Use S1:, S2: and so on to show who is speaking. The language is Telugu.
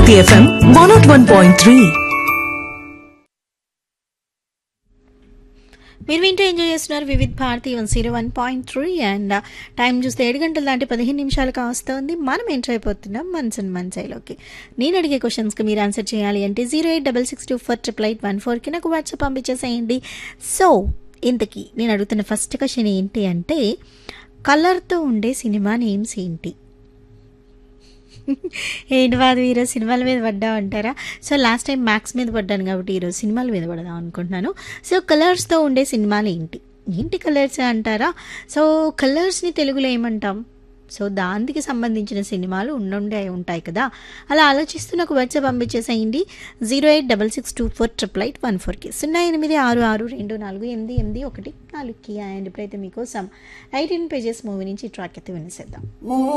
S1: Bharati F M one naught one point three
S2: మీరు వింటూ ఎంజాయ్ చేస్తున్నారు Vividh Bharati one zero one point three and time చూస్తే ఏడు గంటల దాటి పదిహేను నిమిషాలు కాస్తుంది మనం ఎంటర్ అయిపోతున్నాం మన్స్ అండ్ మన్సైలోకి నేను అడిగే క్వశ్చన్స్కి మీరు ఆన్సర్ చేయాలి అంటే zero eight double six two four triple eight one ఫోర్కి నాకు వాట్సాప్ పంపించేసేయండి సో ఇంతకీ నేను అడుగుతున్న ఫస్ట్ క్వశ్చన్ ఏంటి అంటే కలర్తో ఉండే సినిమా నేమ్స్ ఏంటి ఏంటి బాధ ఈరోజు సినిమాల మీద పడ్డా అంటారా సో లాస్ట్ టైం మ్యాథ్స్ మీద పడ్డాను కాబట్టి ఈరోజు సినిమాల మీద పడదాం అనుకుంటున్నాను సో కలర్స్తో ఉండే సినిమాలు ఏంటి ఏంటి కలర్స్ అంటారా సో కలర్స్ని తెలుగులో ఏమంటాం సో దానికి సంబంధించిన సినిమాలు ఉండుండే ఉంటాయి కదా అలా ఆలోచిస్తూ నాకు వాట్సాప్ పంపించేసేయండి zero eight double six two four triple eight one ఫోర్కి సున్నా ఎనిమిది ఆరు ఆరు రెండు నాలుగు ఎనిమిది ఎనిమిది ఒకటి నాలుగుకి అండ్ ఇప్పుడైతే మీకోసం ఎయిటీన్ పేజెస్ మూవీ నుంచి ట్రాక్ అయితే వినిసేద్దాం